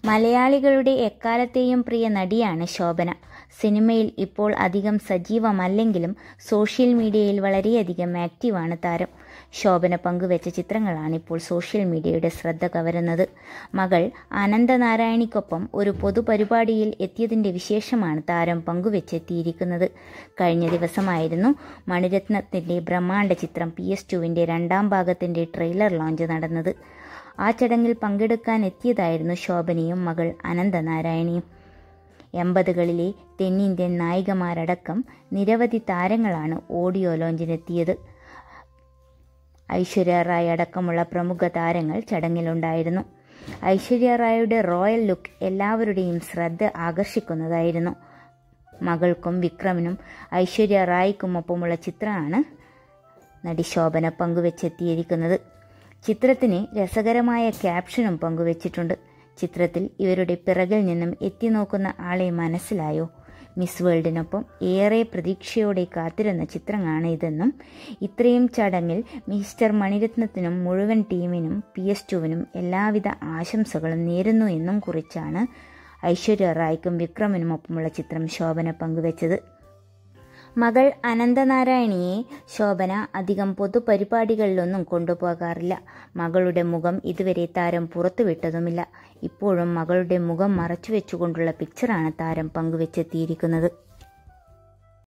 മലയാളികളുടെ എക്കാലത്തെയും പ്രിയ നടിയാണ് ശോഭന സിനിമയിൽ ഇപ്പോൾ അധികം സജീവമല്ലെങ്കിലും സോഷ്യൽ മീഡിയയിൽ വളരെയധികം ആക്റ്റീവാണ് താരം ശോഭന പങ്കുവെച്ച ചിത്രങ്ങളാണ് ഇപ്പോൾ സോഷ്യൽ മീഡിയയുടെ ശ്രദ്ധ കവരുന്നത് മകൾ അനന്തനാരായണിക്കൊപ്പം ഒരു പൊതുപരിപാടിയിൽ എത്തിയതിൻ്റെ വിശേഷമാണ് താരം പങ്കുവെച്ചെത്തിയിരിക്കുന്നത് കഴിഞ്ഞ ദിവസമായിരുന്നു മണിരത്നത്തിൻ്റെ ബ്രഹ്മാണ്ഡ ചിത്രം പി എസ് ടുവിൻ്റെ രണ്ടാം ഭാഗത്തിൻ്റെ ട്രെയിലർ ലോഞ്ച് നടന്നത് ആ ചടങ്ങിൽ പങ്കെടുക്കാൻ എത്തിയതായിരുന്നു ശോഭനയും മകൾ അനന്തനാരായണിയും എൺപതുകളിലെ തെന്നിന്ത്യൻ നായികമാരടക്കം നിരവധി താരങ്ങളാണ് ഓഡിയോ ലോഞ്ചിനെത്തിയത് ഐശ്വര്യ റായ് അടക്കമുള്ള പ്രമുഖ താരങ്ങൾ ചടങ്ങിലുണ്ടായിരുന്നു ഐശ്വര്യ റായുടെ റോയൽ ലുക്ക് എല്ലാവരുടെയും ശ്രദ്ധ ആകർഷിക്കുന്നതായിരുന്നു മകൾക്കും വിക്രമിനും ഐശ്വര്യ റായ്ക്കുമൊപ്പമുള്ള ചിത്രമാണ് നടി ശോഭന പങ്കുവെച്ചെത്തിയിരിക്കുന്നത് ചിത്രത്തിന് രസകരമായ ക്യാപ്ഷനും പങ്കുവച്ചിട്ടുണ്ട് ചിത്രത്തിൽ ഇവരുടെ പിറകിൽ നിന്നും എത്തി നോക്കുന്ന ആളെ മനസ്സിലായോ മിസ് വേൾഡിനൊപ്പം ഏറെ പ്രതീക്ഷയോടെ കാത്തിരുന്ന ചിത്രമാണ് ഇതെന്നും ഇത്രയും ചടങ്ങിൽ മിസ്റ്റർ മണിരത്നത്തിനും മുഴുവൻ ടീമിനും പി എസ് ടുവിനും എല്ലാവിധ ആശംസകളും നേരുന്നു എന്നും കുറിച്ചാണ് ഐശ്വര്യ റായ്ക്കും വിക്രമിനുമൊപ്പമുള്ള ചിത്രം ശോഭന പങ്കുവച്ചത് മകൾ അനന്തനാരായണിയെ ശോഭന അധികം പൊതുപരിപാടികളിലൊന്നും കൊണ്ടുപോകാറില്ല മകളുടെ മുഖം ഇതുവരെ താരം പുറത്തുവിട്ടതുമില്ല ഇപ്പോഴും മകളുടെ മുഖം മറച്ചു വെച്ചുകൊണ്ടുള്ള പിക്ചറാണ് താരം പങ്കുവെച്ചെത്തിയിരിക്കുന്നത്